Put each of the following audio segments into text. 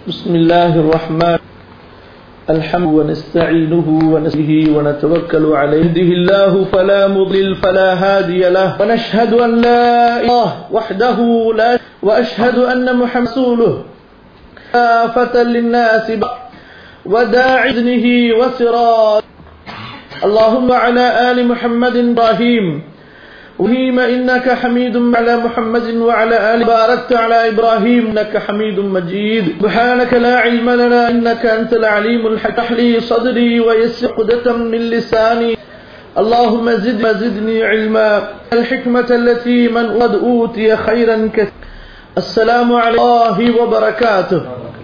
بسم الله الرحمن الحمد ونستعينه ونسبه ونتوكل عليه يهده الله فلا مضل فلا هادي له ونشهد أن لا إله وحده لا وأشهد أن محمد رسوله كافة للناس وداعي إذنه وسراج اللهم على آل محمد إبراهيم وهيم إنك حميد على محمد وعلى آل باركت على إبراهيم إنك حميد مجيد سبحانك لا علم لنا إنك أنت العليم الحكيم لي صدري ويسر عقدة من لساني اللهم زد زدني علما الحكمة التي من قد أوتي خيرا كثيرا السلام على الله وبركاته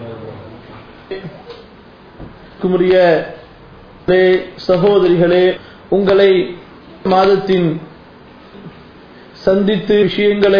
குமரிய சகோதரிகளே உங்களை மாதத்தின் சந்தித்து விஷயங்களை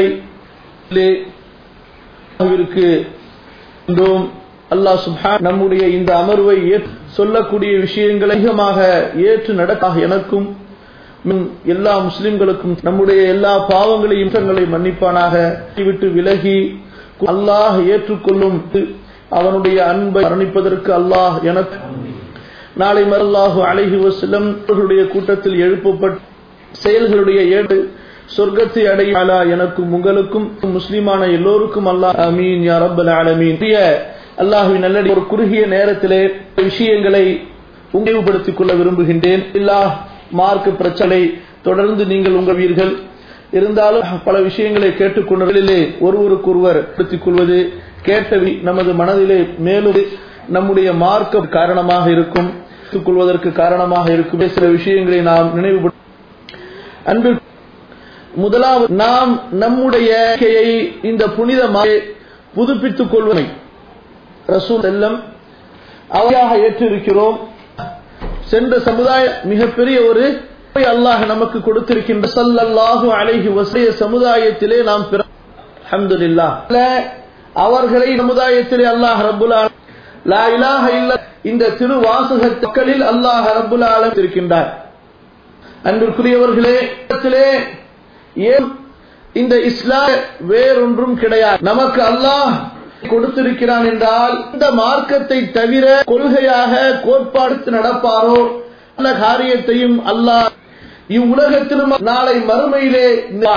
அல்லாஹ் சுப்ஹான் நம்முடைய இந்த அமர்வை சொல்லக்கூடிய விஷயங்களை அதிகமாக ஏற்று நடக்காக எனக்கும் எல்லா முஸ்லிம்களுக்கும் நம்முடைய எல்லா பாவங்களையும் மன்னிப்பானாக விட்டு விலகி அல்லாஹ் ஏற்றுக்கொள்ளும் அவனுடைய அன்பை மரணிப்பதற்கு அல்லாஹ் எனக்கு நாளை மரல்லாஹு அழகி வசலம் அவர்களுடைய கூட்டத்தில் எழுப்பப்பட்ட செயல்களுடைய ஏடு சொர்க்கத்தை அடையாளா எனக்கும் உங்களுக்கும் முஸ்லிமான எல்லோருக்கும் அல்லாஹ் அமீன் யா ரப்பல் ஆலமீன் அல்லாஹுவின் நல்லடி ஒரு குறுகிய நேரத்திலே விஷயங்களை உங்களைப்படுத்திக் கொள்ள விரும்புகின்றேன் இல்லா மார்க் பிரச்சனை தொடர்ந்து நீங்கள் உங்கவீர்கள் இருந்தாலும் பல விஷயங்களை கேட்டுக்கொண்டதிலே ஒருவருக்கொருவர் படுத்திக் கொள்வது கேட்டவி நமது மனதிலே மேலும் நம்முடைய மார்க்க காரணமாக இருக்கும் கொள்வதற்கு காரணமாக இருக்கும் சில விஷயங்களை நாம் நினைவுபடுத்த அன்பு முதலாவது நாம் நம்முடைய இந்த புனித புதுப்பித்துக் கொள்வதை ரசூல் செல்லம் அவையாக ஏற்றிருக்கிறோம் சென்ற சமுதாய மிகப்பெரிய ஒரு அல்லாஹ் நமக்கு கொடுத்திருக்கின்ற சல்லல்லாஹு அலைஹி வசைய சமுதாயத்திலே நாம் அஹமதுல்லா அவர்களை சமுதாயத்திலே அல்லாஹ் ரபுல்லா லா இலாஹ இல்ல இந்த திருவாசகங்களில் அல்லாஹ் ரபுல்லா இருக்கின்றார் அன்பிற்குரியவர்களே ஏன் இந்த இஸ்லாம் வேறொன்றும் கிடையாது நமக்கு அல்லாஹ் கொடுத்திருக்கிறான் என்றால் இந்த மார்க்கத்தை தவிர கொள்கையாக கோட்பாடு நடப்பாரோ நல்ல காரியத்தையும் அல்லாஹ் இவ்வுலகத்திலும் நாளை மறுமையிலே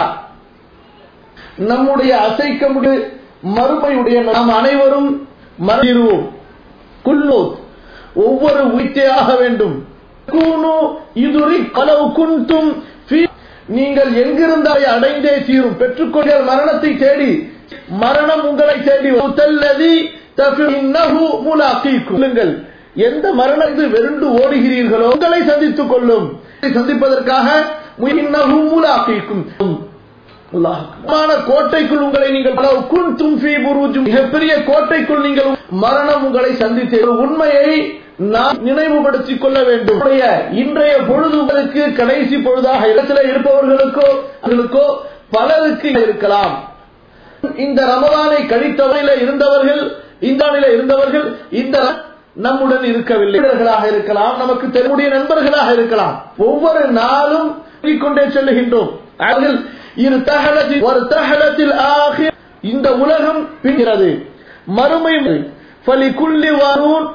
நம்முடைய அசைக்க முடி மறுமையுடைய நாம் அனைவரும் மறுவோம் குல்லோ ஒவ்வொரு உயிர்த்தையாக வேண்டும் இதுரி கலவு குன்தும் நீங்கள் எங்கிருந்தாய் அடைந்தே தீரும் பெற்றுக்கொண்ட மரணத்தை தேடி மரணம் உங்களை தேடி கொள்ளுங்கள் எந்த மரணம் வெறுண்டு ஓடுகிறீர்களோ உங்களை சந்தித்துக் கொள்ளும் சந்திப்பதற்காக கோட்டைக்குள் உங்களை நீங்கள் மிகப்பெரிய கோட்டைக்குள் நீங்கள் மரணம் உங்களை சந்தித்து உண்மையை நாம் நினைவுபடுத்திக் கொள்ள வேண்டும் இன்றைய பொழுது உங்களுக்கு கடைசி பொழுதாக இடத்துல இருப்பவர்களுக்கோ அவர்களுக்கோ பலருக்கு இருக்கலாம் இந்த ரமதானை கழித்தவரையில இருந்தவர்கள் இந்த இருந்தவர்கள் இந்த நம்முடன் இருக்கவில்லை இருக்கலாம் நமக்கு தெரிய நண்பர்களாக இருக்கலாம் ஒவ்வொரு நாளும் கொண்டே செல்லுகின்றோம் அவர்கள் இரு தகலத்தில் ஒரு தகலத்தில் ஆக இந்த உலகம் பின்கிறது மறுமை ஃபலிகுல்லி வாரூன்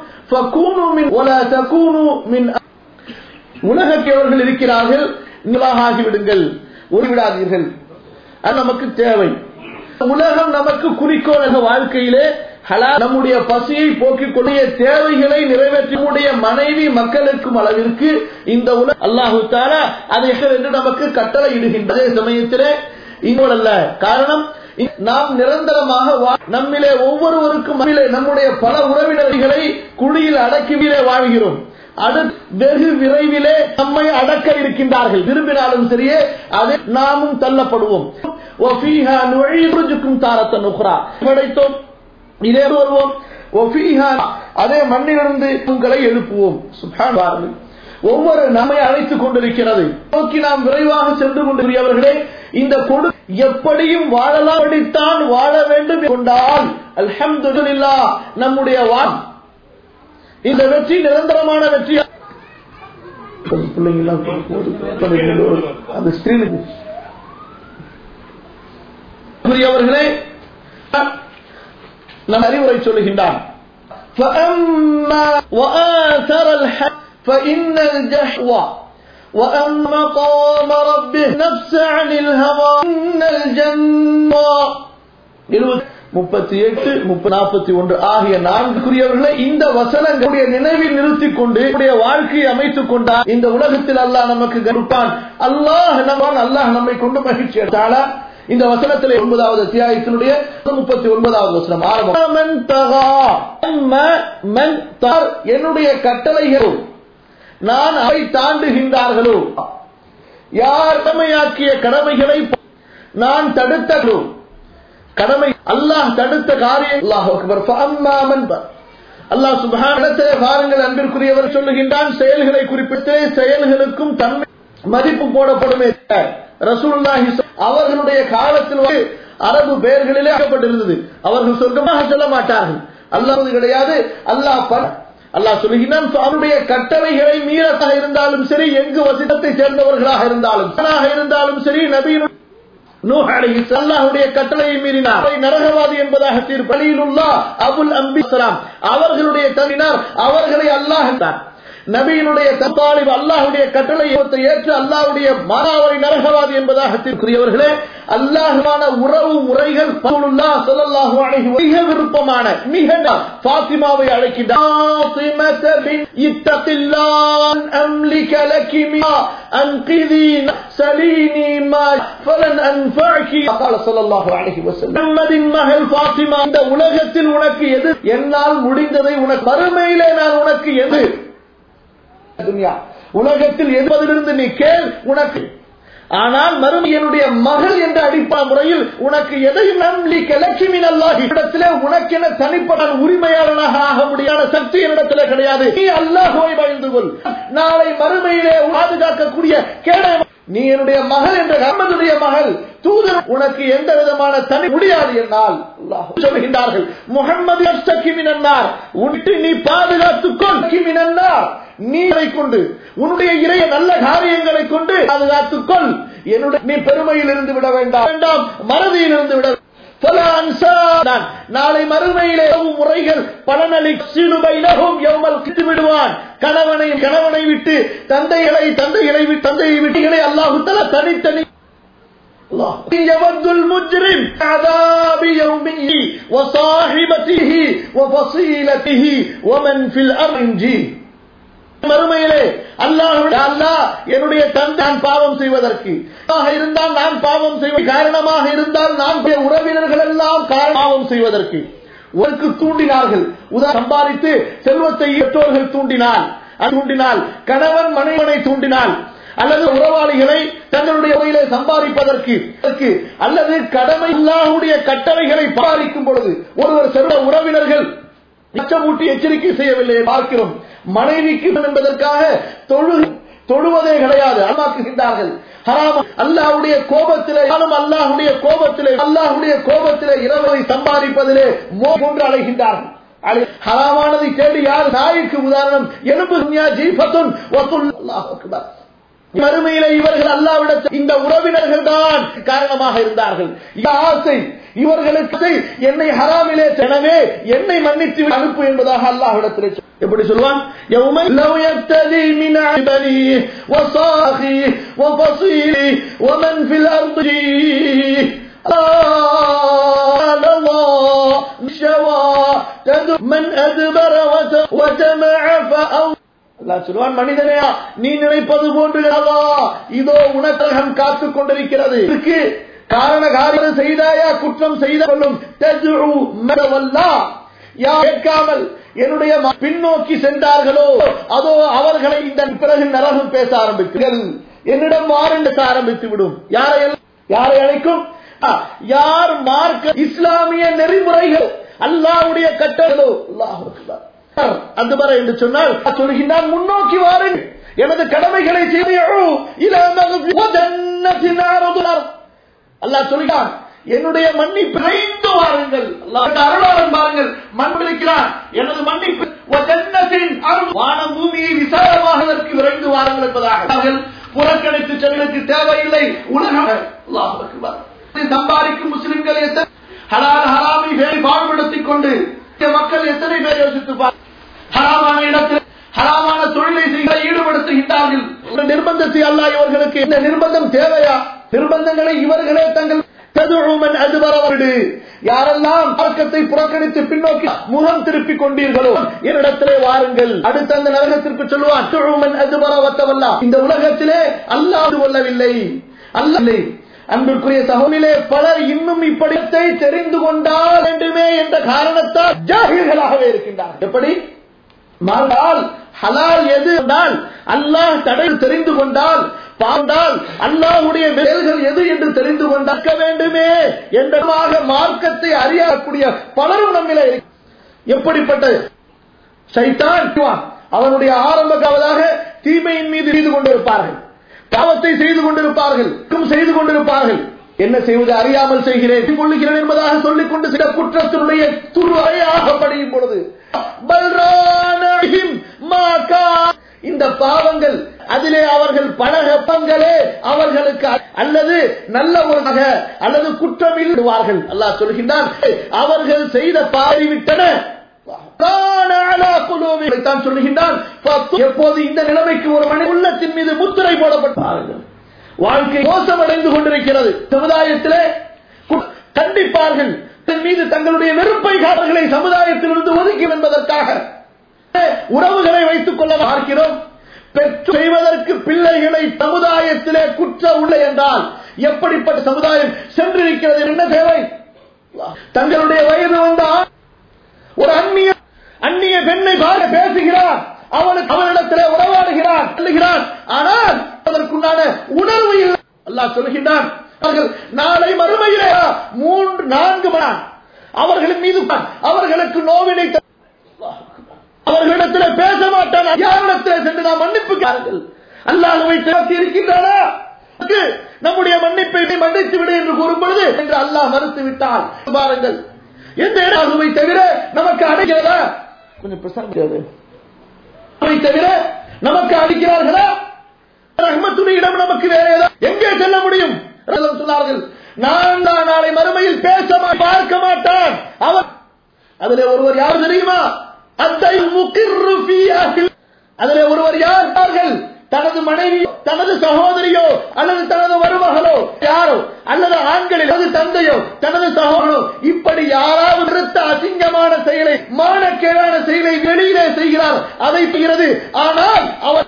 உலகಕ್ಕೆ அவர்கள் இருக்கிறார்கள் ஆகிவிடுங்கள் ஒருவிடாதீர்கள் அது நமக்கு தேவை உலகம் நமக்கு குறிக்கோளக வாழ்க்கையிலே நம்முடைய பசியை போக்கிக் கொள்ளைய தேவைகளை நிறைவேற்றிய மனைவி மக்களுக்கும் அளவிற்கு இந்த உலக அல்லாஹு தாலா அதை என்று நமக்கு கட்டளை இடுகின்ற அதே சமயத்திலே இன்னொரு காரணம் நாம் நிரந்தரமாக நம்மிலே ஒவ்வொருவருக்கும் நம்முடைய பல உறவினர்களை குழியில் அடக்கிவிலே வாழ்கிறோம் வெகு விரைவிலே நம்மை அடக்க இருக்கின்றார்கள் விரும்பினாலும் சரியே அதை நாமும் தள்ளப்படுவோம் கிடைத்தோம் இதே வருவோம் அதே மண்ணிலிருந்து உங்களை எழுப்புவோம் ஒவ்வொரு நம்மை அழைத்துக் கொண்டிருக்கிறது நோக்கி நாம் விரைவாக சென்று கொண்டிருக்கிறவர்களே இந்த கொடு எப்படியும் வாழலாம் படித்தான் வாழ வேண்டும் கொண்டால் அல்ஹம்துல்லா நம்முடைய வா இந்த வெற்றி நிரந்தரமான வெற்றி அந்த ஸ்கிரீனுக்கு அவர்களே நம் அறிவுரை சொல்லுகின்றான் فأما وآثر الحق فإن الجحوى وأما مقام ربه نفس عن الهوى إن الجنة முப்பத்தி எட்டு நாற்பத்தி ஒன்று ஆகிய நான்குரியவர்களை இந்த வசனங்களுடைய நினைவில் நிறுத்திக் கொண்டு வாழ்க்கையை அமைத்துக் கொண்டார் இந்த உலகத்தில் அல்லாஹ் நமக்கு கருப்பான் அல்லாஹ் நம்மான் அல்லாஹ் நம்மை கொண்டு மகிழ்ச்சி எடுத்தாளா இந்த வசனத்திலே ஒன்பதாவது அத்தியாயத்தினுடைய முப்பத்தி ஒன்பதாவது வசனம் ஆரம்பம் என்னுடைய கட்டளைகள் நான் அவை தாண்டுகின்றார்களோ யார் கடமையாக்கிய கடமைகளை நான் தடுத்தோ கடமை அல்லாஹ் தடுத்த காரியம் அல்லாஹ் அல்லாஹ் சுபானத்திலே பாருங்கள் அன்பிற்குரியவர் சொல்லுகின்றான் செயல்களை குறிப்பிட்டு செயல்களுக்கும் தன்மை மதிப்பு போடப்படுமே ரசூலுல்லாஹி அவர்களுடைய காலத்தில் அரபு பெயர்களிலே ஆக்கப்பட்டிருந்தது அவர்கள் சொர்க்கமாக சொல்ல மாட்டார்கள் அல்லாஹ் கிடையாது அல்லாஹ் அல்லாஹ் சொல்லுகிறான் அவருடைய கட்டளைகளை மீறத்தாக இருந்தாலும் சரி எங்கு வசிதத்தை சேர்ந்தவர்களாக இருந்தாலும் இருந்தாலும் சரி நபீன அல்லாஹுடைய கட்டளையை மீறினார் நரகவாதி என்பதாக தீர்ப்பலியிலுள்ளா அபுல் அம்பிஸ்லாம் அவர்களுடைய தனினார் அவர்களை அல்லாஹ் என்றார் நபியினுடைய தப்பாளிப் அல்லாஹுடைய கட்டளை ஏற்று அல்லாஹுடைய மாறாவரை நரகவாதி என்பதாக தீர்க்குரியவர்களே அல்லாஹுமான உறவு முறைகள் மிக விருப்பமான மிக பாத்திமாவை அழைக்கின்றான் உலகத்தில் உனக்கு எது என்னால் முடிந்ததை உனக்கு மறுமையிலே நான் உனக்கு எது துன்யா உலகத்தில் எதுவதிலிருந்து நீ கேள் உனக்கு ஆனால் மறுமையனுடைய மகள் என்ற அடிப்பா முறையில் உனக்கு எதையும் நம்பி லட்சுமி நல்லாகி இடத்திலே உனக்கென தனிப்பட்ட உரிமையாளனாக ஆக முடியாத சக்தி என்னிடத்திலே கிடையாது நீ அல்லாஹோய் பயந்து கொள் நாளை மறுமையிலே பாதுகாக்கக்கூடிய கேடை நீ என்னுடைய மகள் என்ற அம்மனுடைய மகள் தூதர் உனக்கு எந்த விதமான தனி முடியாது என்னால் சொல்கின்றார்கள் முகமது அஷ்டகிமினார் உன்ட்டு நீ பாதுகாத்துக்கொள் கிமினார் நீரை கொண்டு உன்னுடைய இறைய நல்ல காரியங்களை கொண்டு பாதுகாத்துக்கொள் என்னுடைய நீ பெருமையில் இருந்து விட வேண்டாம் வேண்டாம் மறதியில் இருந்து விட நாளை மறுமையிலே முறைகள் பலனளி சிலுவையிலும் எவ்வளவு கிட்டு விடுவான் கணவனை கணவனை விட்டு தந்தைகளை தந்தைகளை விட்டு தந்தையை விட்டுகளை அல்லாஹுத்தல தனித்தனி يود المجرم عذاب يومه وصاحبته وفصيلته ومن في الأرض மறுமையிலே அல்லாஹ் அல்லாஹ் என்னுடைய தந்தை நான் பாவம் செய்வதற்கு இருந்தால் நான் பாவம் செய்வ காரணமாக இருந்தால் நான் உறவினர்கள் எல்லாம் பாவம் செய்வதற்கு உனக்கு தூண்டினார்கள் உதா சம்பாதித்து செல்வத்தை பெற்றோர்கள் தூண்டினால் தூண்டினால் கணவன் மனைவனை தூண்டினால் அல்லது உறவாளிகளை தங்களுடைய வகையிலே சம்பாதிப்பதற்கு அல்லது கடமை இல்லாவுடைய கட்டளைகளை பாதிக்கும் பொழுது ஒருவர் செல்வ உறவினர்கள் அச்சமூட்டி எச்சரிக்கை செய்யவில்லை பார்க்கிறோம் மனைவிக்கு என்பதற்காக தொழு தொழுவதே கிடையாது அல்லாக்குகின்றார்கள் அல்லாஹுடைய கோபத்திலே அல்லாஹுடைய கோபத்திலே அல்லாஹுடைய கோபத்திலே இரவை சம்பாதிப்பதிலே போன்று அழைகின்றார்கள் ஹராமானதை தேடி யார் நாய்க்கு உதாரணம் எலும்பு ஜீபத்துன் அல்லாஹ் மறுமையில இவர்கள் அல்லாவிடத்தில் இந்த உறவினர்கள் தான் காரணமாக இருந்தார்கள் ஆசை இவர்களுக்கு என்னை ஹராமிலே எனவே என்னை மன்னித்து அனுப்பு என்பதாக அல்லாஹ்விடத்திலே எப்படி சொல்லுவான் لو يبتلي من عبني وصاخي وفصيلي ومن في الأرض الله شوى من أدبر وجمع فأو சொல்லுவான் மனிதனையா நீ நினைப்பது போன்று இதோ உனக்ககம் காத்துக் கொண்டிருக்கிறது காரண காரியம் செய்தாயா குற்றம் செய்த கொள்ளும் கேட்காமல் என்னுடைய பின்னோக்கி சென்றார்களோ அதோ அவர்களை இந்த பிறகு நரகம் பேச ஆரம்பித்தீர்கள் என்னிடம் வாரண்டு ஆரம்பித்து விடும் யாரை யாரை அழைக்கும் யார் மார்க்க இஸ்லாமிய நெறிமுறைகள் அல்லாவுடைய கட்டளோ அல்லாஹ் அந்த மாதிரி என்று சொன்னால் சொல்கின்றான் முன்னோக்கி வாருங்கள் எனது கடமைகளை செய்து அல்லாஹ் சொல்கிறான் என்னுடைய மன்னிப்பு ஐந்து வாருங்கள் அருளாளன் பாருங்கள் மண்பிடிக்கிறான் எனது மன்னிப்பு வானம் பூமியை விசாலமாகதற்கு விரைந்து வாருங்கள் என்பதாக புறக்கணித்து செல்வதற்கு தேவையில்லை உலகம் சம்பாதிக்கும் முஸ்லிம்கள் ஹலால் ஹராமை வேலை பாடுபடுத்திக் கொண்டு மக்கள் எத்தனை பேர் யோசித்து பார் ஹராமான இடத்தில் ஹராமான தொழிலை செய்ய ஈடுபடுத்துகின்றார்கள் இந்த நிர்பந்தத்தை அல்லா இவர்களுக்கு இந்த நிர்பந்தம் தேவையா நிர்பந்தங்களை இவர்களே தங்கள் ததுழுமன் அது வரவிடு யாரெல்லாம் மார்க்கத்தை புறக்கணித்து பின்னோக்கி முகம் திருப்பிக் கொண்டீர்களோ என்னிடத்திலே வாருங்கள் அடுத்த அந்த நரகத்திற்கு சொல்லுவான் துழுமன் அது வரவத்தவல்லா இந்த உலகத்திலே அல்லாது கொள்ளவில்லை அல்ல அன்பிற்குரிய சகோதரிலே பலர் இன்னும் இப்படித்தை தெரிந்து கொண்டால் வேண்டுமே என்ற காரணத்தால் ஜாகிர்களாகவே இருக்கின்றார் எப்படி மாறால் ஹலால் எது என்றால் அல்லாஹ் தடை தெரிந்து கொண்டால் பார்த்தால் அல்லாஹுடைய வேல்கள் எது என்று தெரிந்து கொண்டாக்க வேண்டுமே என்றமாக மார்க்கத்தை அறியக்கூடிய பலரும் நம்மிலே எப்படிப்பட்ட சைத்தான் அவனுடைய ஆரம்ப காவலாக தீமையின் மீது செய்து கொண்டிருப்பார்கள் பாவத்தை செய்து கொண்டிருப்பார்கள் செய்து கொண்டிருப்பார்கள் என்ன செய்வது அறியாமல் செய்கிறேன் கொள்ளுகிறேன் என்பதாக சொல்லிக் கொண்டு சில குற்றத்தினுடைய துருவரையாக படியும் பொழுது இந்த பாவங்கள் அதிலே அவர்கள் பழகப்பங்களே அவர்களுக்கு அல்லது நல்ல ஒரு அல்லது குற்றமில் விடுவார்கள் அல்லாஹ் சொல்கின்றான் அவர்கள் செய்த பாறிவிட்டன சொல்லுகின்றான் எப்போது இந்த நிலைமைக்கு ஒரு மனித உள்ளத்தின் மீது முத்திரை போடப்பட்டார்கள் வாழ்க்கை மோசமடைந்து கொண்டிருக்கிறது சமுதாயத்திலே கண்டிப்பார்கள் தன் மீது தங்களுடைய வெறுப்பை காரர்களை சமுதாயத்திலிருந்து ஒதுக்கும் என்பதற்காக உறவுகளை வைத்துக் கொள்ள பார்க்கிறோம் பெற்று செய்வதற்கு பிள்ளைகளை சமுதாயத்திலே குற்ற உள்ள என்றால் எப்படிப்பட்ட சமுதாயம் சென்றிருக்கிறது என்ன தேவை தங்களுடைய வயது வந்தால் ஒரு அந்நிய அந்நிய பெண்ணை பார்க்க பேசுகிறார் அவனுக்கு அவனிடத்திலே உறவாடுகிறான் சொல்லுகிறான் ஆனால் அதற்குண்டான உணர்வு இல்லை அல்லாஹ் சொல்கின்றான் அவர்கள் நாளை மறுமையிலே மூன்று நான்கு மணி அவர்களின் மீது அவர்களுக்கு நோவினை அவர்களிடத்தில் பேச மாட்டான் யாரிடத்தில் சென்று நாம் மன்னிப்பு காருங்கள் அல்லாஹுவை திறத்தி இருக்கின்றானா நம்முடைய மன்னிப்பை மன்னித்து விடு என்று கூறும் பொழுது என்று அல்லாஹ் மறுத்து விட்டால் பாருங்கள் எந்த இடாகுவை தவிர நமக்கு அடைகிறதா கொஞ்சம் பிரசாரிக்கிறது தவிர நமக்கு அடிக்கிறார்களா ரஹ்மத்துடைய நமக்கு வேற ஏதாவது எங்கே செல்ல முடியும் சொன்னார்கள் நான் தான் நாளை மறுமையில் பேச பார்க்க மாட்டான் அவர் அதில் ஒருவர் யார் தெரியுமா அத்தை அதில் ஒருவர் யார் தனது மனைவி தனது சகோதரியோ அல்லது தனது மருமகளோ யாரோ அல்லது ஆண்களில் அல்லது தந்தையோ தனது சகோதரோ இப்படி யாராவது நிறுத்த அசிங்கமான செயலை மானக்கேடான செயலை வெளியிலே செய்கிறார் அதை செய்கிறது ஆனால் அவர்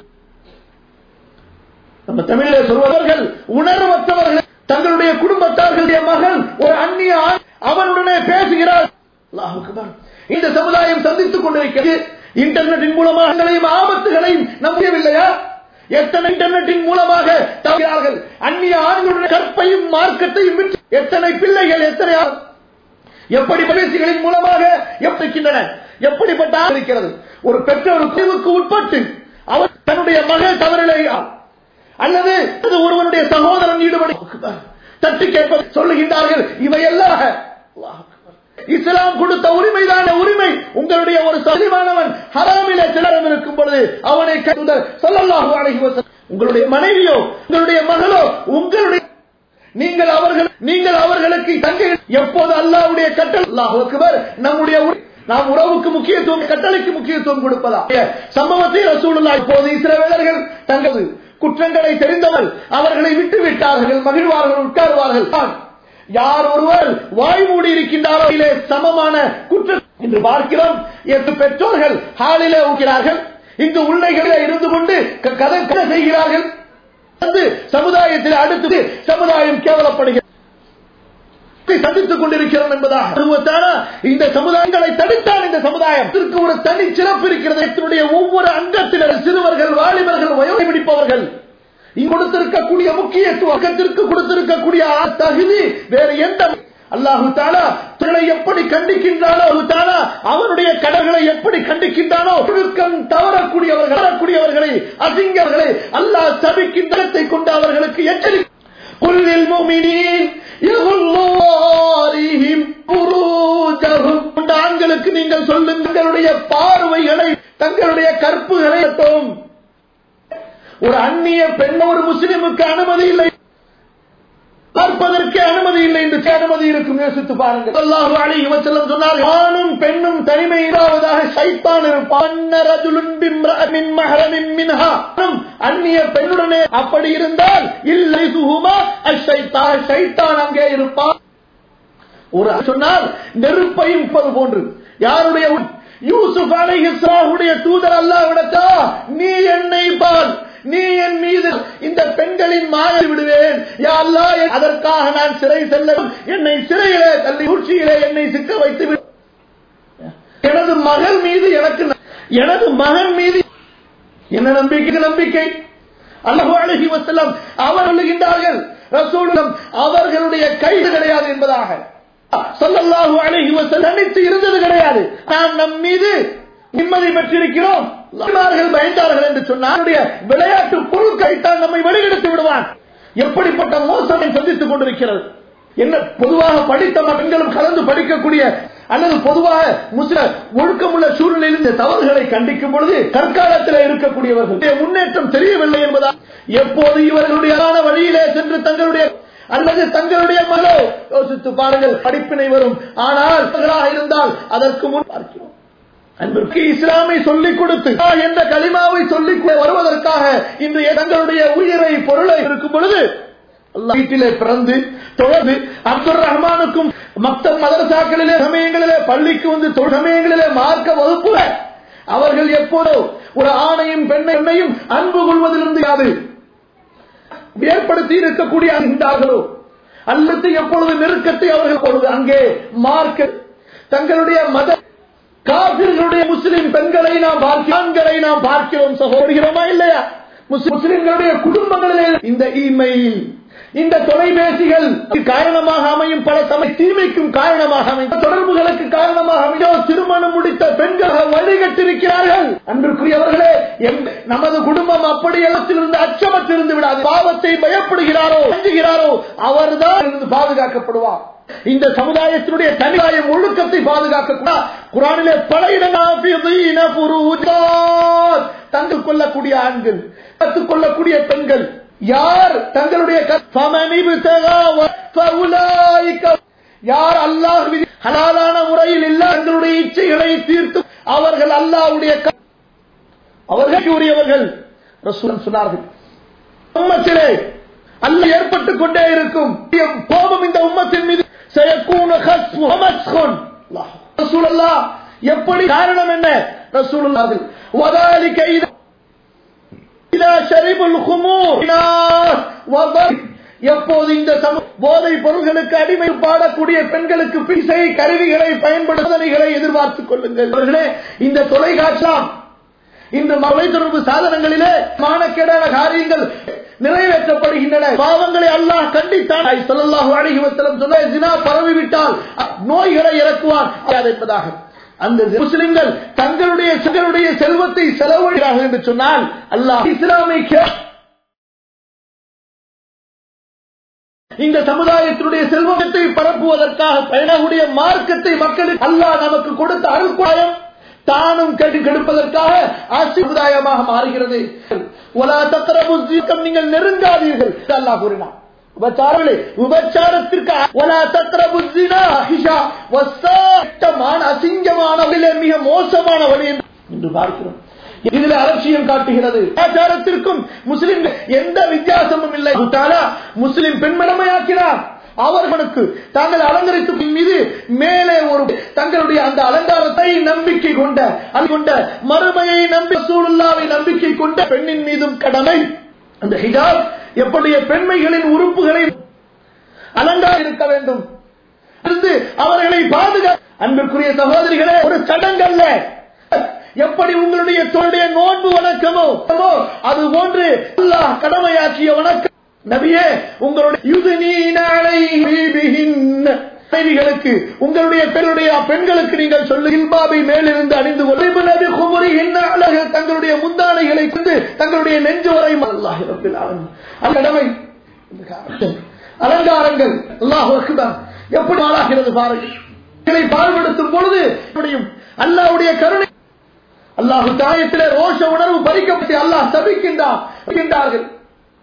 நம்ம தமிழிலே சொல்வதர்கள் உணர்வற்றவர்கள் தங்களுடைய குடும்பத்தார்களுடைய மகன் ஒரு அந்நிய அவனுடனே பேசுகிறார் இந்த சமுதாயம் சந்தித்துக் கொண்டிருக்கிறது இன்டர்நெட்டின் மூலமாக ஆபத்துகளையும் நம்பவில்லையா எத்தனை இன்டர்நெட்டின் மூலமாக தவிர்க்கிறார்கள் அந்நிய ஆண்களுடைய கற்பையும் மார்க்கத்தையும் எத்தனை பிள்ளைகள் எத்தனை எப்படி பேசிகளின் மூலமாக எப்பிக்கின்றன எப்படிப்பட்ட இருக்கிறது ஒரு பெற்றோர் குழுவுக்கு உட்பட்டு அவர் தன்னுடைய மகள் தவறிலையா அல்லது ஒருவனுடைய சகோதரன் ஈடுபடி தட்டி கேட்பது சொல்லுகின்றார்கள் இவையெல்லாம் இஸ்லாம் கொடுத்த உரிமைதான உரிமை உங்களுடைய ஒரு சதிவானவன் ஹராமில சிலரம் இருக்கும் பொழுது அவனை சொல்லல்லாஹு அழகி உங்களுடைய மனைவியோ உங்களுடைய மகளோ உங்களுடைய நீங்கள் அவர்கள் நீங்கள் அவர்களுக்கு தங்கை எப்போது அல்லாவுடைய கட்டளை அல்லாஹ் நம்முடைய நாம் உறவுக்கு முக்கியத்துவம் கட்டளைக்கு முக்கியத்துவம் கொடுப்பதா சம்பவத்தை ரசூலுல்லா இப்போது இஸ்ரவேலர்கள் தங்கள் குற்றங்களை தெரிந்தவர் அவர்களை விட்டு விட்டார்கள் மகிழ்வார்கள் உட்காருவார்கள் யார் ஒருவர் வாய் மூடி இருக்கின்றாரோ சமமான குற்றம் என்று பார்க்கிறோம் என்று பெற்றோர்கள் ஹாலிலே ஊக்கிறார்கள் இங்கு உள்ளைகளில் இருந்து கொண்டு கதை கதை செய்கிறார்கள் சமுதாயத்தில் அடுத்து சமுதாயம் கேவலப்படுகிறது சந்தித்துக் கொண்டிருக்கிறோம் என்பதாக இந்த சமுதாயங்களை தடுத்தான் இந்த சமுதாயம் ஒரு தனி சிறப்பு இருக்கிறது ஒவ்வொரு அங்கத்தினர் சிறுவர்கள் வாலிபர்கள் வயோதை பிடிப்பவர்கள் கொடுத்திருக்கக்கூடிய முக்கியத்துவத்திற்கு கொடுத்திருக்கக்கூடிய தகுதி வேறு எந்த அல்லாஹு தாலா திரை எப்படி கண்டிக்கின்றானோ தாலா அவனுடைய கடல்களை எப்படி கண்டிக்கின்றானோ ஒழுக்கம் தவறக்கூடியவர்கள் தவறக்கூடியவர்களை அசிங்கவர்களை அல்லாஹ் சபிக்கின்றத்தை கொண்டு அவர்களுக்கு எச்சரிக்கை குல்லில் முமினீன் ஆண்களுக்கு நீங்கள் சொல்லுங்களுடைய பார்வைகளை தங்களுடைய கற்புகளை ஒரு அந்நிய பெண் ஒரு முஸ்லிமுக்கு அனுமதி இல்லை பார்ப்பதற்கு அனுமதி இல்லை என்று அனுமதி இருக்கும் யோசித்து பாருங்கள் அல்லாஹு அலைஹி வஸல்லம் சொன்னார் ஆணும் பெண்ணும் தனிமை இராவதாக சைத்தான் இருப்பான் ரஜுலுன் பிம்ரஅமின் மஹரமின் மின்ஹா அந்நிய பெண்ணுடனே அப்படி இருந்தால் இல்லை சுகுமா அஷைத்தான் சைத்தான் அங்கே இருப்பான் ஒரு சொன்னால் நெருப்பையும் இருப்பது போன்று யாருடைய யூசுப் அலைஹிஸ்ஸலாமுடைய தூதர் அல்லாஹ்விடத்தா நீ என்னை பால் நீ என் மீது இந்த பெண்களின் மாய விடுவேன் யா அல்லாஹ் அதற்காக நான் சிறை செல்ல என்னை சிறையிலே தள்ளி ஊழ்ச்சியிலே என்னை சிக்க வைத்து விடு எனது மகள் மீது எனக்கு எனது மகன் மீது என்ன நம்பிக்கை நம்பிக்கை அல்லாஹு அலைஹி வஸல்லம் அவர் சொல்லுகின்றார்கள் ரசூலுல்லாஹ் அவர்களுடைய கைது கிடையாது என்பதாக சொல்லல்லாஹு அலைஹி வஸல்லம் நினைத்து இருந்தது கிடையாது நாம் நம் மீது நிம்மதி பெற்றிருக்கிறோம் பயந்தார்கள் என்று சொன்னார் விளையாட்டு பொருட்களைத்தான் நம்மை வெளியெடுத்து விடுவான் எப்படிப்பட்ட மோசமை சந்தித்துக் கொண்டிருக்கிறது என்ன பொதுவாக படித்த பெண்களும் கலந்து படிக்கக்கூடிய அல்லது பொதுவாக முஸ்ல ஒழுக்கமுள்ள சூழ்நிலையில் இந்த தவறுகளை கண்டிக்கும் பொழுது கற்காலத்தில் இருக்கக்கூடியவர்கள் முன்னேற்றம் தெரியவில்லை என்பதால் எப்போது இவர்களுடைய வழியிலே சென்று தங்களுடைய அல்லது தங்களுடைய மகளோ யோசித்து பாருங்கள் படிப்பினை வரும் ஆனால் இருந்தால் அதற்கு முன் பார்க்கிறோம் அன்பிற்கு இஸ்லாமை சொல்லிக் கொடுத்து என்ற களிமாவை சொல்லிக் வருவதற்காக இன்று தங்களுடைய உயிரை பொருளை இருக்கும் பொழுது வீட்டிலே பிறந்து தொடர்ந்து அப்துல் ரஹ்மானுக்கும் மக்தம் மதரசாக்களிலே சமயங்களிலே பள்ளிக்கு வந்து சமயங்களிலே மார்க்க வகுப்புல அவர்கள் எப்போதோ ஒரு ஆணையும் பெண்ணையும் அன்பு கொள்வதிலிருந்து யாது ஏற்படுத்தி இருக்கக்கூடிய இருந்தார்களோ அல்லது எப்பொழுது நெருக்கத்தை அவர்கள் பொழுது அங்கே மார்க்க தங்களுடைய மத காபிர்களுடைய முஸ்லிம் பெண்களை நாம் பார்க்கிறோம் ஆண்களை நாம் பார்க்கிறோம் சகோதரிகிறோமா இல்லையா முஸ்லிம்களுடைய குடும்பங்களிலே இந்த இமெயில் இந்த தொலைபேசிகள் காரணமாக அமையும் பல சமய தீமைக்கும் காரணமாக அமையும் தொடர்புகளுக்கு காரணமாக அமையும் திருமணம் முடித்த பெண்கள் வழிகட்டிருக்கிறார்கள் அன்றுக்குரியவர்களே நமது குடும்பம் அப்படி இடத்திலிருந்து அச்சமற்றிருந்து விடாது பாவத்தை பயப்படுகிறாரோ அஞ்சுகிறாரோ அவர்தான் இருந்து பாதுகாக்கப்படுவார் இந்த சமுதாயத்தினுடைய தனியாயம் ஒழுக்கத்தை பாதுகாக்க குரானிலே பல இடங்கள் தந்து கொள்ளக்கூடிய ஆண்கள் கற்றுக் கொள்ளக்கூடிய பெண்கள் யார் தங்களுடைய யார் அல்லாஹ் ஹலாலான முறையில் இல்ல தங்களுடைய இச்சைகளை தீர்த்து அவர்கள் அல்லாவுடைய அவர்கள் கூறியவர்கள் ரசூலன் சொன்னார்கள் உம்மத்திலே அல்ல ஏற்பட்டுக் கொண்டே இருக்கும் கோபம் இந்த உம்மத்தின் மீது எப்படி காரணம் என்ன ரசூலுல்லாஹ் வதாலிக எப்போது இந்த போதை பொருள்களுக்கு அடிமை பாடக்கூடிய பெண்களுக்கு பிசை கருவிகளை பயன்படுத்தனைகளை எதிர்பார்த்துக் கொள்ளுங்கள் அவர்களே இந்த தொலைக்காட்சியாம் இந்த மலை தொடர்பு சாதனங்களிலே மானக்கேடான காரியங்கள் நிறைவேற்றப்படுகின்றன பாவங்களை அல்லாஹ் கண்டித்தான் சொல்லல்லாஹு அழகி வசலம் சொன்ன ஜினா பரவிவிட்டால் நோய்களை இறக்குவான் என்பதாக அந்த முஸ்லிம்கள் தங்களுடைய தங்களுடைய செல்வத்தை செலவழிகிறார்கள் என்று சொன்னால் அல்லாஹ் இஸ்லாமை இந்த சமுதாயத்தினுடைய செல்வத்தை பரப்புவதற்காக பயணக்கூடிய மார்க்கத்தை மக்களுக்கு அல்லாஹ் நமக்கு கொடுத்த அருள்பாயம் தானும் கெடு கெடுப்பதற்காக ஆட்சி சமுதாயமாக மாறுகிறது ஒலா தத்திரபு நீங்கள் நெருங்காதீர்கள் அல்லாஹ் கூறினார் உபச்சாரங்களே உபச்சாரத்திற்கு ஒலா தத்திரபு அசிங்கமான மிக மோசமான வழி என்று பார்க்கிறோம் இதில் அலட்சியம் காட்டுகிறது ஆச்சாரத்திற்கும் முஸ்லிம் எந்த வித்தியாசமும் இல்லை முஸ்லிம் பெண்மனமையாக்கினார் அவர்களுக்கு தாங்கள் அலங்கரித்து மீது மேலே ஒரு தங்களுடைய அந்த அலங்காரத்தை நம்பிக்கை கொண்ட அது கொண்ட மறுமையை நம்பி சூழல்லாவை நம்பிக்கை கொண்ட பெண்ணின் மீதும் கடமை அந்த ஹிஜாப் எப்படிய பெண்மைகளின் உறுப்புகளை அலங்காரம் இருக்க வேண்டும் அவர்களை பாதுகா அன்பிற்குரிய சகோதரிகளே ஒரு சடங்கல்ல எப்படி உங்களுடைய தொழிலுடைய நோன்பு வணக்கமோ அது போன்று அல்லாஹ் கடமையாக்கிய வணக்கம் நபியே உங்களுடைய மனைவிகளுக்கு உங்களுடைய பெண்ணுடைய பெண்களுக்கு நீங்கள் சொல்லு இல்பாபை மேலிருந்து அணிந்து கொள்ள நபி குமரி என்ன அழகு தங்களுடைய முந்தானைகளை கொண்டு தங்களுடைய நெஞ்சு வரை கடமை அலங்காரங்கள் அல்லாஹ் எப்படி ஆளாகிறது பாருங்கள் பாடுபடுத்தும் பொழுது அல்லாவுடைய கருணை அல்லாஹு தாயத்திலே ரோஷ உணர்வு பறிக்கப்பட்டு அல்லாஹ் சபிக்கின்றார்கள்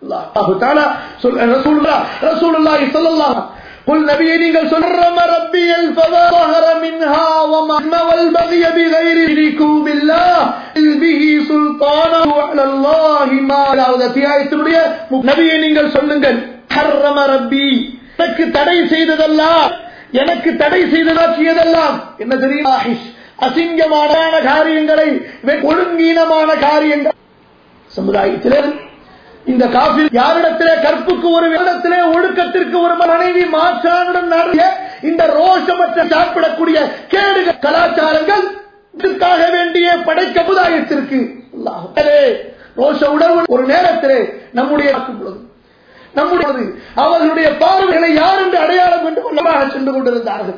அல்லாஹ் தஆலா சொல் ரசூலுல்லாஹ் ரசூலுல்லாஹி ஸல்லல்லாஹு قل نبي நீங்கள் சொல்றம ربي الفضا ظهر منها وما والبغي بغير شركوا بالله به سلطانه على الله ما அதாவது அத்தியாயத்தினுடைய நபியை நீங்கள் சொல்லுங்கள் ஹர்ரம ரப்பி எனக்கு தடை செய்ததெல்லாம் எனக்கு தடை செய்ததாக்கியதெல்லாம் என்ன தெரியுமா அசிங்கமான காரியங்களை ஒழுங்கீனமான காரியங்கள் சமுதாயத்திலே இந்த காபில் யாரிடத்திலே கற்புக்கு ஒரு இடத்திலே ஒழுக்கத்திற்கு ஒரு மனைவி மாற்றானுடன் நடத்திய இந்த ரோஷமற்ற சாப்பிடக்கூடிய கேடுகள் கலாச்சாரங்கள் இதற்காக வேண்டிய படைக்க சமுதாயத்திற்கு ரோஷ உணர்வு ஒரு நேரத்திலே நம்முடைய பொழுது நம்முடைய அவர்களுடைய பார்வைகளை யார் என்று அடையாளம் கொண்டு கொள்ளமாக சென்று கொண்டிருந்தார்கள்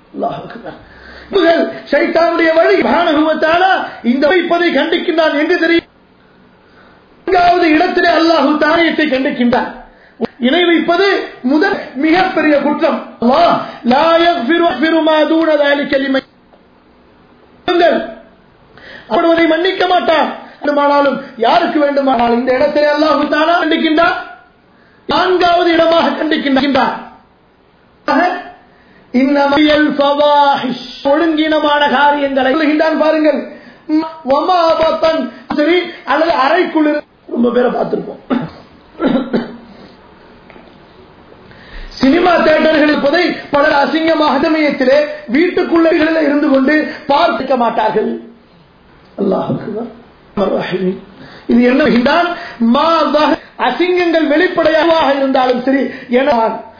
சைத்தானுடைய வழி பானகுவத்தாலா இந்த வைப்பதை கண்டிக்கின்றான் என்று தெரியும் நான்காவது இடத்திலே அல்லாஹு தாரியத்தை கண்டிக்கின்றார் இணை வைப்பது முதல் மிகப்பெரிய குற்றம் அவனை மன்னிக்க மாட்டான் வேண்டுமானாலும் யாருக்கு வேண்டுமானாலும் இந்த இடத்திலே அல்லாஹு தானா கண்டிக்கின்றார் நான்காவது இடமாக கண்டிக்கின்றார் ஒழுங்கீனமான காரியங்களை சொல்லுகின்றான் பாருங்கள் சரி அல்லது அறைக்குள் ரொம்ப பேரை பார்த்திருப்போம் சினிமா தேட்டர்கள் இருப்பதை பலர் அசிங்கமாக சமயத்திலே வீட்டுக்குள்ளைகளில் இருந்து கொண்டு பார்க்க மாட்டார்கள் அல்லாஹ் இது என்ன அசிங்கங்கள் வெளிப்படையாக இருந்தாலும் சரி என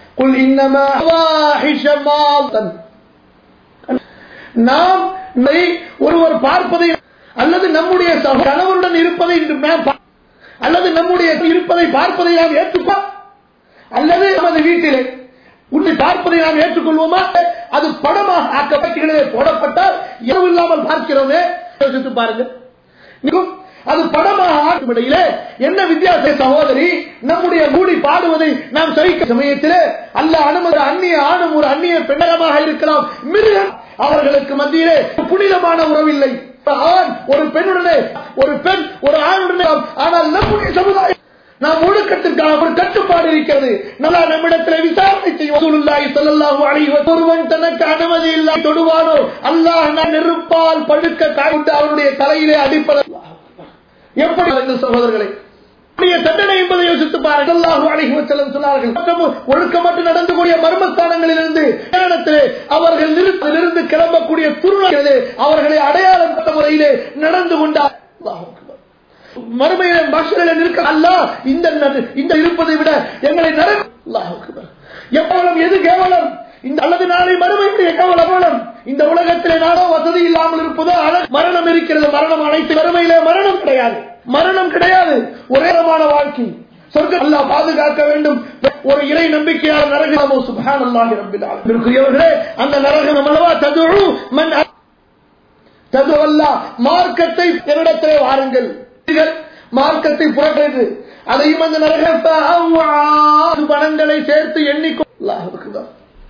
நாம் ஒருவர் பார்ப்பதை அல்லது நம்முடைய கணவருடன் இருப்பதை அல்லது நம்முடைய இருப்பதை பார்ப்பதை நாம் ஏற்றுப்பா அல்லது நமது வீட்டிலே உன்னை பார்ப்பதை நாம் ஏற்றுக்கொள்வோமா அது படமாக ஆக்கப்பட்டிகளே போடப்பட்டால் இரவு இல்லாமல் பார்க்கிறோமே யோசித்து பாருங்க அது படமாக ஆட்டும் இடையிலே என்ன வித்தியாச சகோதரி நம்முடைய மூடி பாடுவதை நாம் சகிக்க சமயத்திலே அல்ல அனுமதி அந்நிய ஆணும் ஒரு அந்நிய பெண்ணகமாக இருக்கலாம் மிருகம் அவர்களுக்கு மத்தியிலே புனிதமான உறவில்லை ஆண் ஒரு பெண்ணுடனே ஒரு பெண் ஒரு ஆணுடனே ஆனால் நம்முடைய சமுதாயம் நாம் ஒழுக்கத்திற்காக ஒரு கட்டுப்பாடு இருக்கிறது நல்லா நம்மிடத்தில் விசாரணை செய்வோம் ஒருவன் தனக்கு அனுமதி இல்லா தொடுவானோ அல்லாஹ் நான் நெருப்பால் படுக்க காய்ந்து அவனுடைய தலையிலே அடிப்பது எப்படி சகோதரர்களை தண்டனை என்பதை யோசித்து பாருங்கள் சொன்னார்கள் ஒழுக்கமற்று நடந்து கூடிய மர்மஸ்தானங்களிலிருந்து நேரத்திலே அவர்கள் நிறுத்திலிருந்து கிளம்பக்கூடிய துருளர்களே அவர்களை அடையாளம் பட்ட முறையிலே நடந்து கொண்டார் மறுமையில மஷரில நிற்க அல்ல இந்த இந்த இருப்பதை விட எங்களை நர எவ்வளவு எது கேவலம் இந்த அல்லது நாளை மறுமையுடைய கேவலம் இந்த உலகத்திலே நாடோ வசதி இல்லாமல் இருப்பதோ மரணம் இருக்கிறது மரணம் அனைத்து மறுமையிலே மரணம் கிடையாது மரணம் கிடையாது ஒரேமான வாழ்க்கை சொர்க்க அல்லா பாதுகாக்க வேண்டும் ஒரு இறை நம்பிக்கையால் நரகமோ சுபான் அல்லாஹி அந்த நரகம் அல்லவா ததுழு மண் தது அல்லா மார்க்கத்தை என்னிடத்திலே வாருங்கள் மார்க்கத்தை புறக்கணித்து அதையும் அந்த நரக பணங்களை சேர்த்து எண்ணிக்கொள்ள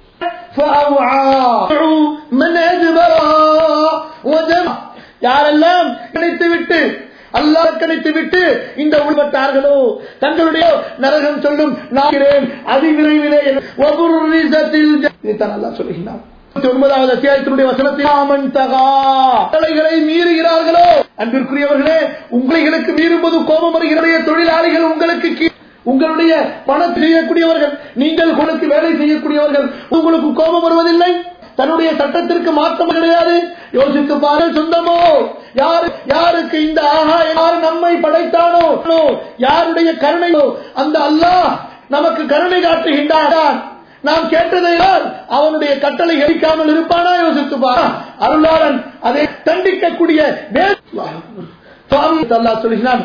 யாரெல்லாம் கிடைத்து விட்டு அல்லாஹ் கிடைத்து விட்டு இந்த உள்பட்டார்களோ தங்களுடைய நரகம் சொல்லும் நான் அதிவிரைவிலே சொல்லுகிறான் ஒன்பதாவது அத்தியாயத்தினுடைய வசனத்தை மீறுகிறார்களோ அன்பிற்குரியவர்களே உங்களைகளுக்கு மீறும்போது கோபம் வருகிற தொழிலாளிகள் உங்களுக்கு உங்களுடைய பணம் செய்யக்கூடியவர்கள் நீங்கள் கொடுத்து வேலை செய்யக்கூடியவர்கள் உங்களுக்கு கோபம் வருவதில்லை தன்னுடைய சட்டத்திற்கு மாற்றம் கிடையாது யோசித்து பாரு சொந்தமோ யாரு யாருக்கு இந்த ஆஹா யார் நம்மை படைத்தானோ யாருடைய கருணையோ அந்த அல்லாஹ் நமக்கு கருணை காட்டுகின்றான் நாம் கேட்டதை அவனுடைய கட்டளை எரிக்காமல் இருப்பானா யோசித்து பாரா அருளாளன் அதை தண்டிக்கக்கூடிய சொல்கிறான்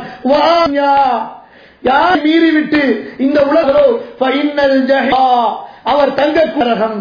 யார் மீறிவிட்டு இந்த உலகோ அவர் தங்க குரகம்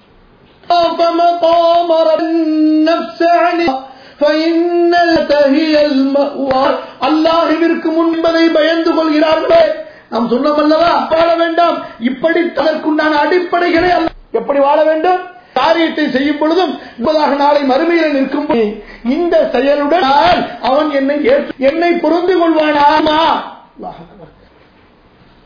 அல்லாஹிற்கு முன்பதை பயந்து கொள்கிறார்களே நாம் சொன்னோம் அல்லவா வாழ வேண்டாம் இப்படி அதற்குண்டான அடிப்படைகளே அல்ல எப்படி வாழ வேண்டும் காரியத்தை செய்யும் பொழுதும் என்பதாக நாளை மறுமையில நிற்கும் இந்த செயலுடன் அவன் என்னை என்னை பொருந்து கொள்வானா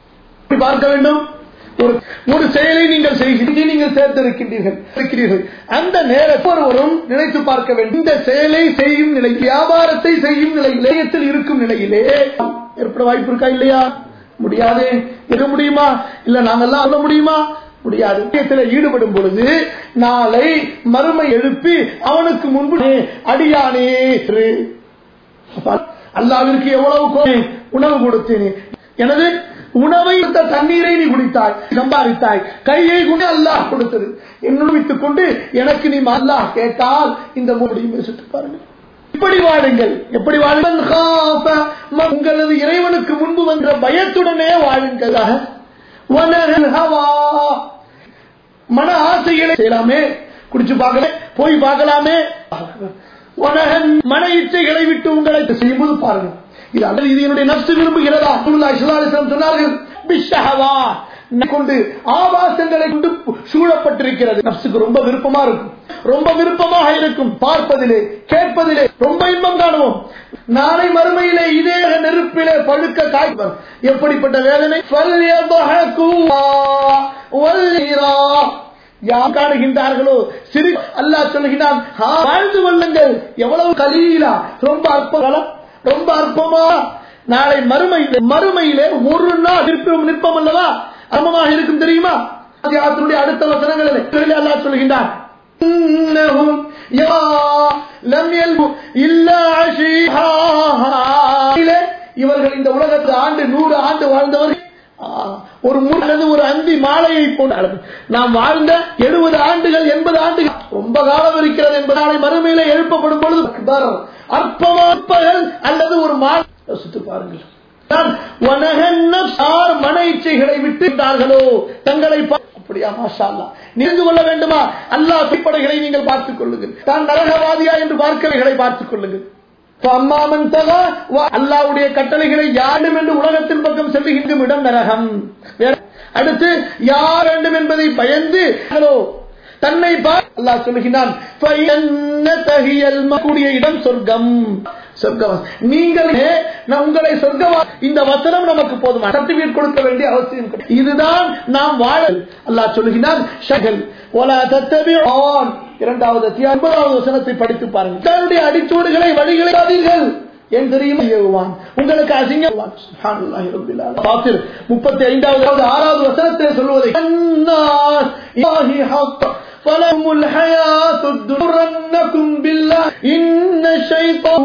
எப்படி பார்க்க வேண்டும் ஒரு ஒரு செயலை நீங்கள் செய்கிறீர்கள் நீங்கள் தேர்ந்தெடுக்கின்றீர்கள் இருக்கிறீர்கள் அந்த நேரத்தில் ஒருவரும் நினைத்து பார்க்க வேண்டும் இந்த செயலை செய்யும் நிலை வியாபாரத்தை செய்யும் நிலை நிலையத்தில் இருக்கும் நிலையிலே ஏற்பட வாய்ப்பு இருக்கா இல்லையா முடியாது இருக்க முடியுமா இல்ல நாங்கெல்லாம் சொல்ல முடியுமா முடியாது விஷயத்தில் ஈடுபடும் பொழுது நாளை மறுமை எழுப்பி அவனுக்கு முன்பு அடியானே என்று. அப்ப அல்லாவிற்கு எவ்வளவு கோ- உணவு கொடுத்தேன் எனது உணவை கொடுத்த தண்ணீரை நீ குடித்தாய் சம்பாதித்தாய் கையை கொண்டு அல்லாஹ் கொடுத்தது என்னுடன் வைத்துக் கொண்டு எனக்கு நீ அல்லாஹ் கேட்டால் இந்த முடியும் யோசித்து பாருங்கள் இப்படி வாழுங்கள் எப்படி வாழுங்கள் காஃப ம- உங்களது இறைவனுக்கு முன்பு வந்த பயத்துடனே வாழுங்கள் வனரல் ஹவா மன ஆசைகளை செய்யலாமே குடிச்சு பார்க்கல போய் பார்க்கலாமே உலகன் மன இச்சைகளை விட்டு உங்களை செய்யும்போது பாருங்க இது அல்லது இது என்னுடைய நப்சு விரும்புகிறதா ரசூலுல்லாஹி ஸல்லல்லாஹு அலைஹி வஸல்லம் சொன்னார்கள் பிஷ்ஷஹவா கொண்டு ஆபாசங்களை கொண்டு சூழப்பட்டிருக்கிறது நப்சுக்கு ரொம்ப விருப்பமா இருக்கும் ரொம்ப விருப்பமாக இருக்கும் பார்ப்பதிலே கேட்பதிலே ரொம்ப இன்பம் காணுவோம் நாளை மறுமையிலே இதே நெருப்பிலே பழுக்க காய்ப்பர் எப்படிப்பட்ட வேதனை فَلْيَضْحَكُوا وَلْيَرَا யார் காணுகின்றார்களோ சிறு அல்லாஹ் சொல்லுகிறான் "ஆ, வாழ்ந்து கொள்ளுங்கள் எவ்வளவு கலீலா ரொம்ப அற்பகாலம் ரொம்ப அற்பமா நாளை மறுமை மறுமையிலே ஒரு நாள் நிற்பம் நிற்பம் அல்லவா அற்பமாக இருக்கும் தெரியுமா அதிகாரத்தினுடைய அடுத்த வசனங்களில் அல்லாஹ் சொல்லுகின்றான் إنهم يا لم يلبوا إلا عشيها இவர்கள் இந்த உலகத்தில் ஆண்டு நூறு ஆண்டு வாழ்ந்தவர்கள் ஆ, ஒரு மூ- அல்லது ஒரு அந்தி மாலையை போன்ற அளவு நாம் வாழ்ந்த எழுபது ஆண்டுகள் எண்பது ஆண்டுகள் ரொம்ப காலம் இருக்கிறது என்பது நாளை மறுமையில எழுப்பப்படும் பொழுது அக்பர், அற்பமாற்பகள் அல்லது ஒரு மாலை யோசித்து பாருங்கள் தான் வனகன் நஃப்ஸ் யார் மன இச்சைகளை விட்டுட்டார்களோ தங்களை பா- அப்படியா மாஷா அல்லாஹ். நினைந்து கொள்ள வேண்டுமா அல்லாஹ் பிற்படைகளை நீங்கள் பார்த்துக் கொள்ளுங்கள் தான் நரகவாதியா என்று பார்க்கவைகளை பார்த்துக் கொள்ளுங்கள் அம்மாமன் தகா அல்லாவுடைய கட்டளைகளை யாரும் என்று உலகத்தின் பக்கம் செல்லுகின்ற இடம் நரகம் வேற- அடுத்து யார் வேண்டும் என்பதை பயந்து ஹலோ தன்னை பார் அல்லாஹ் சொல்லுகிறான் "ஃபயன்னதஹியல் ம-" கூடிய இடம் சொர்க்கம் சொர்க்கம் நீங்கள் நான் உங்களை சொர்க்கவா இந்த வசனம் நமக்கு போதுமா சர்டிபிகேட் கொடுக்க வேண்டிய அவசியம் கிடையாது. இதுதான் நாம் வாழ அல்லாஹ் சொல்லுகிறான் ஷகல் ஒலா தத்தபிஆன் இரண்டாவது அத்தியாயம் ஒன்பதாவது வசனத்தை படித்து பாருங்கள் தன்னுடைய அடிச்சோடுகளை வழிகளை காதீர்கள் ஏன் தெரியுமா ஏவுவான் உங்களுக்கு அசிங்கவான் சுப்ஹானல்லாஹி ரப்பில் ஆலமீன் ஃபாத்திர் 35வது ஆறாவது வசனத்தை சொல்வதை அன்னாஸ் இலாஹி ஹக் فلهم الحياة الدرنكم بالله إن الشيطان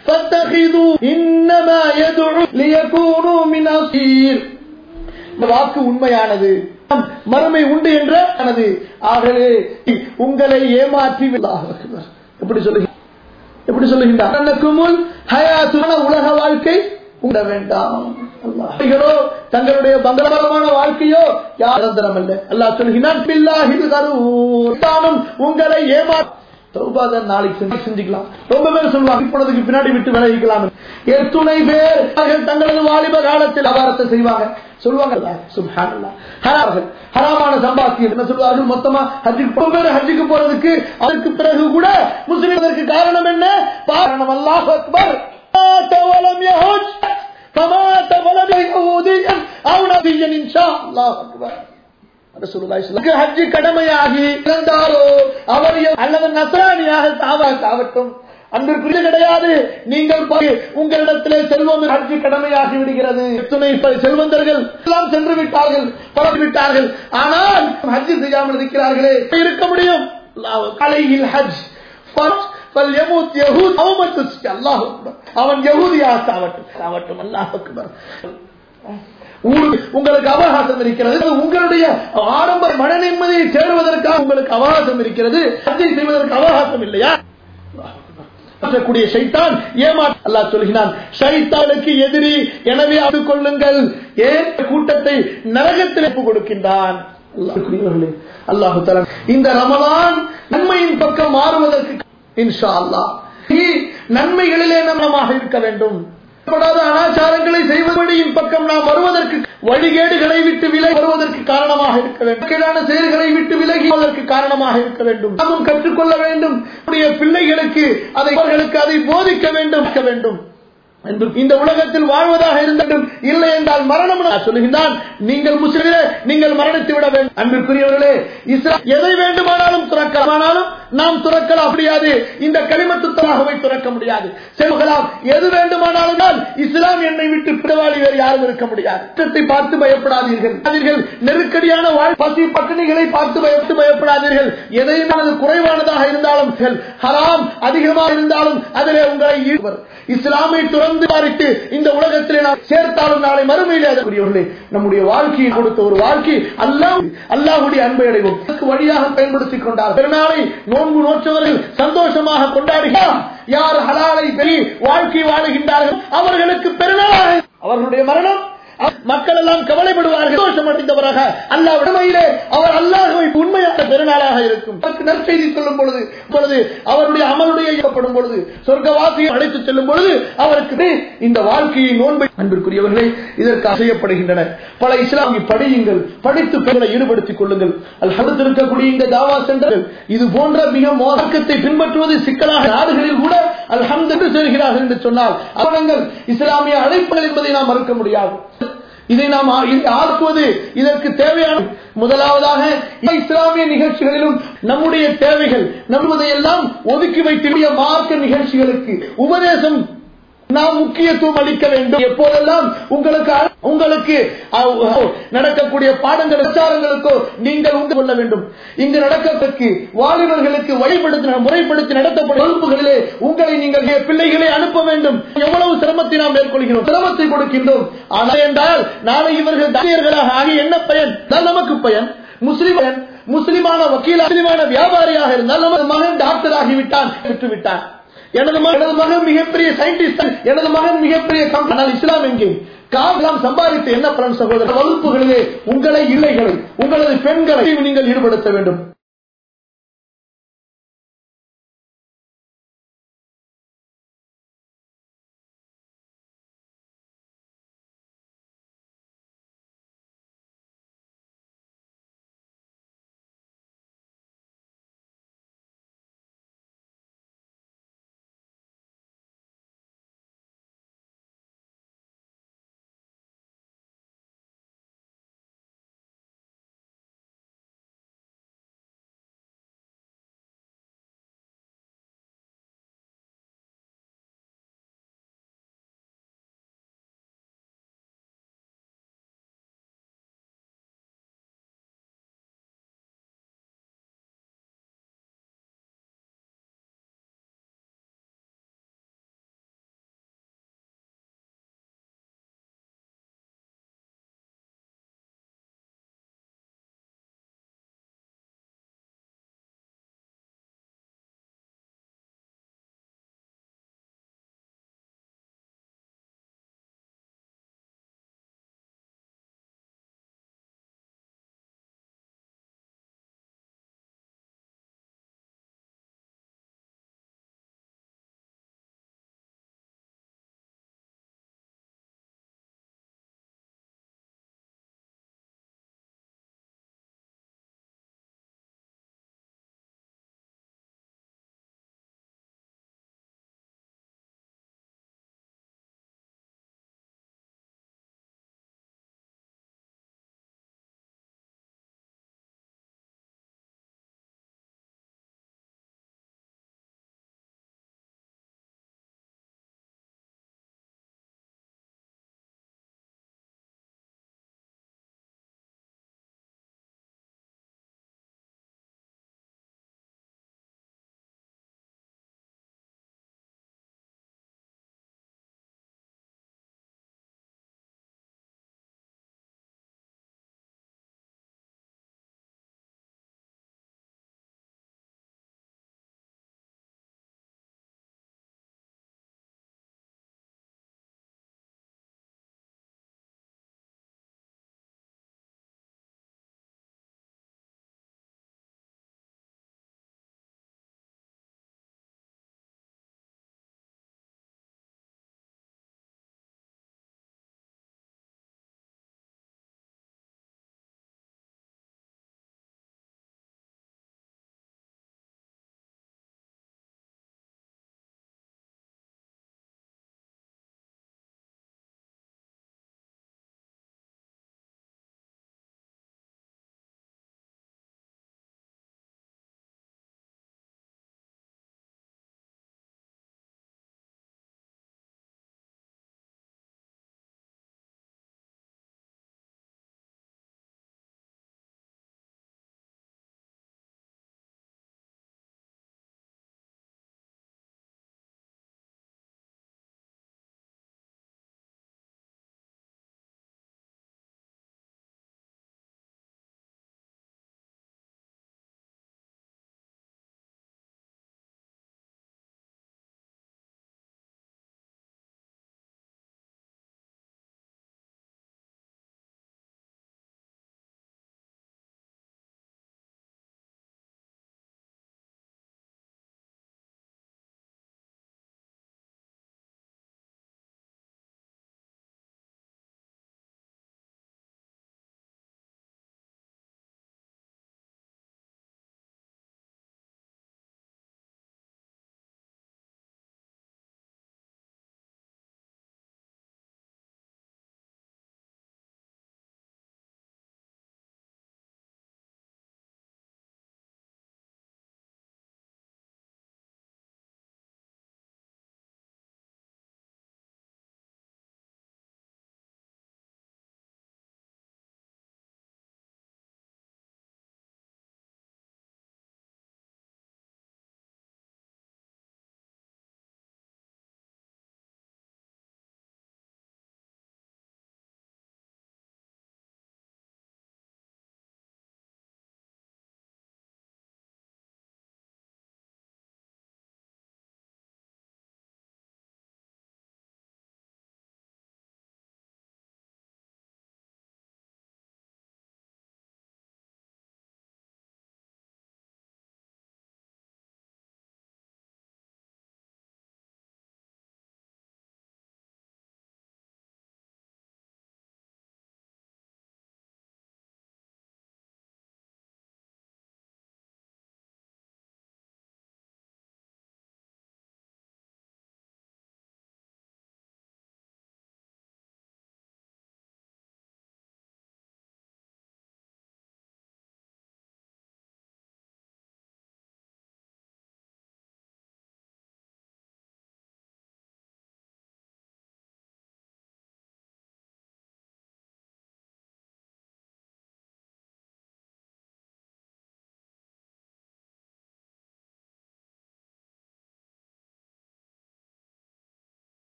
فاتخذوا إنما يدعو ليكونوا من أصير இந்த வாக்கு உண்மையானது மறுமை உண்டு என்ற ஆனது ஆகவே உங்களை ஏமாற்றி அல்லாஹ் அக்பர். எப்படி சொல்லுங்க எப்படி சொல்லுகின்றார் தனக்குமுல் ஹயாத்துன உலக வாழ்க்கை உண்ட வேண்டாம் அல்லாஹ்களோ தங்களுடைய பங்கரமான வாழ்க்கையோ யார் நிரந்தரம் அல்ல அல்லாஹ் சொல்கிறான் பில்லாஹில் கரூர் தானும் உங்களை ஏமா தௌபாதன் நாளைக்கு செஞ்சு செஞ்சுக்கலாம் ரொம்ப பேர் சொல்லுவாங்க இப்பொழுதுக்கு பின்னாடி விட்டு விலகிக்கலாம் எத்துணை பேர் அவர்கள் தங்களது வாலிப காலத்தில் அபாரத்தை செய்வாங்க சொல்லுவாங்க சுப்ஹானல்லாஹ் ஹரார்கள் ஹராமான சம்பாத்தியம் என்ன சொல்லுவார்கள் மொத்தமா ஹஜ்ஜுக்கு ரொம்ப பேர் ஹஜ்ஜுக்கு போறதுக்கு அதற்கு பிறகு கூட முஸ்லிம் அதற்கு காரணம் என்ன காரணம் அல்லாஹ் அக்பர் مات ولم يهج فمات ولم يهوديا او نبيا ان شاء الله اكبر ரசூலுல்லாஹி ஸல்லல்லாஹு அலைஹி வஸல்லம் ஹஜ் கடமையாகி இருந்தாரோ அவர் அல்லது நஸ்ரானியாக தாவா ஆகட்டும் அன்பிற்குரிய கிடையாது நீங்கள் பாரு, உங்களிடத்திலே செல்வம் ஹஜ் கடமையாகி விடுகிறது எத்தனை ப- செல்வந்தர்கள் எல்லாம் சென்று விட்டார்கள் பரவி விட்டார்கள் ஆனால் ஹஜ் செய்யாமல் இருக்கிறார்களே இருக்க முடியும் அல்லாஹ் அலைஹில் ஹஜ் ஃபர்ஜ் فليموت يهود او مجوس الله اكبر அவன் யகூதியாக சாவட்டும் சாவட்டும் அல்லாஹ் அக்பர் ஊருக்கு உங்களுக்கு அவகாசம் இருக்கிறது உங்களுடைய ஆரம்ப மன நிம்மதியை தேடுவதற்காக உங்களுக்கு அவகாசம் இருக்கிறது ஹஜ்ஜை செய்வதற்கு அவகாசம் இல்லையா கூடிய சைத்தான் ஏமா அல்லாஹ் சொல்கிறான் சைத்தானுக்கு எதிரி எனவே அது கொள்ளுங்கள் ஏன் கூட்டத்தை நரகத்தில் ஒப்புக் கொடுக்கின்றான் அல்லாஹ்வுக்குரியவர்களே, அல்லாஹு தஆலா இந்த ரமலான் நன்மையின் பக்கம் மாறுவதற்கு இன்ஷா அல்லாஹ் நீ நன்மைகளிலே நம்மமாக இருக்க வேண்டும் படாத அனாச்சாரங்களை செய்வதடியின் பக்கம் நாம் வருவதற்கு வழிகேடுகளை விட்டு விலகி வருவதற்கு காரணமாக இருக்க வேண்டும் கீழான செயல்களை விட்டு விலகி வருவதற்கு காரணமாக இருக்க வேண்டும் நாமும் கற்றுக்கொள்ள வேண்டும் நம்முடைய பிள்ளைகளுக்கு அதை அவர்களுக்கு அதை போதிக்க வேண்டும் இருக்க வேண்டும் இந்த உலகத்தில் வாழ்வதாக இருந்தாலும் இல்லை என்றால் மரணம் சொல்லுகின்றான் நீங்கள் முஸ்லிம்களே நீங்கள் மரணித்து விட வேண்டும் அன்பிற்குரியவர்களே இஸ்லாம் எதை வேண்டுமானாலும் துறக்கலாமானாலும் நாம் துறக்கலாம் முடியாது இந்த களிமத்துத்தமாகவே துறக்க முடியாது செல்கலாம் எது வேண்டுமானாலும் இஸ்லாம் என்னை விட்டு பிறவாளி வேறு யாரும் இருக்க முடியாது பார்த்து பயப்படாதீர்கள் நெருக்கடியான பசி பட்டினிகளை பார்த்து பயப்பட்டு பயப்படாதீர்கள் எதையும் அது குறைவானதாக இருந்தாலும் ஹராம் அதிகமாக இருந்தாலும் அதிலே உங்களை ஈடுபர் இஸ்லாமை துறந்து பாரித்து இந்த உலகத்திலே நாம் சேர்த்தாலும் நாளை மறுமையிலே அதற்குரியவர்களே நம்முடைய வாழ்க்கையை கொடுத்த ஒரு வாழ்க்கை அல்லாஹ் அல்லாஹுடைய அன்பை அடைவோம் வழியாக பயன்படுத்திக் கொண்டார் பெருநாளை நோன்பு நோற்றவர்கள் சந்தோஷமாக கொண்டாடுகிறார் யார் ஹலாலை பெரிய வாழ்க்கை வாழுகின்றார்கள் அவர்களுக்கு பெருநாளாக அவர்களுடைய மரணம் மக்கள் எல்லாம் கவலைப்படுவார்கள் சந்தோஷம் அடைந்தவராக அல்லா விடமையிலே அவர் அல்லாஹுவை உண்மையான பெருநாளாக இருக்கும் நற்செய்தி சொல்லும் பொழுது பொழுது அவருடைய அமலுடைய இயக்கப்படும் பொழுது சொர்க்கவாசியை அழைத்து செல்லும் பொழுது அவருக்கு இந்த வாழ்க்கையை நோன்பை அன்பிற்குரியவர்களே இதற்கு செய்யப்படுகின்றன பல இஸ்லாமிய படியுங்கள் படித்து பெண்களை ஈடுபடுத்திக் கொள்ளுங்கள் அல் இருக்கக்கூடிய இந்த தாவா சென்டர்கள் இது போன்ற மிக மோதக்கத்தை பின்பற்றுவது சிக்கலாக நாடுகளில் கூட அல்ஹம்து என்று சொல்கிறார்கள் என்று சொன்னால் அவர்கள் இஸ்லாமிய அழைப்புகள் என்பதை நாம் மறுக்க முடியாது இதை நாம் ஆக்குவது இதற்கு தேவையான முதலாவதாக இஸ்லாமிய நிகழ்ச்சிகளிலும் நம்முடைய தேவைகள் நம்முதையெல்லாம் ஒதுக்கி வைத்திருக்கிய மார்க்க நிகழ்ச்சிகளுக்கு உபதேசம் நாம் முக்கியத்துவம் அளிக்க வேண்டும் எப்போதெல்லாம் உங்களுக்கு உங்களுக்கு நடக்கக்கூடிய பாடங்கள் பிரச்சாரங்களுக்கோ நீங்கள் உங்க கொள்ள வேண்டும் இங்கு நடக்கத்தற்கு வாலிபர்களுக்கு வழிபடுத்தி முறைப்படுத்தி நடத்தப்படும் வகுப்புகளிலே உங்களை நீங்கள் பிள்ளைகளை அனுப்ப வேண்டும் எவ்வளவு சிரமத்தை நாம் மேற்கொள்கிறோம் சிரமத்தை கொடுக்கின்றோம் ஆனால் என்றால் நாளை இவர்கள் தானியர்களாக ஆகி என்ன பயன் நமக்கு பயன் முஸ்லிம் பயன் முஸ்லிமான வக்கீல் முஸ்லிமான வியாபாரியாக இருந்தால் நமது மகன் டாக்டர் ஆகிவிட்டான் விட்டுவிட்டான் எனது எனது மகன் மிகப்பெரிய சயின்டிஸ்ட் எனது மகன் மிகப்பெரிய ஆனால் இஸ்லாம் எங்கே காலம் சம்பாதித்து என்ன பலன் சகோதரர் வகுப்புகளிலே உங்களை இல்லைகளை உங்களது பெண்களை நீங்கள் ஈடுபடுத்த வேண்டும்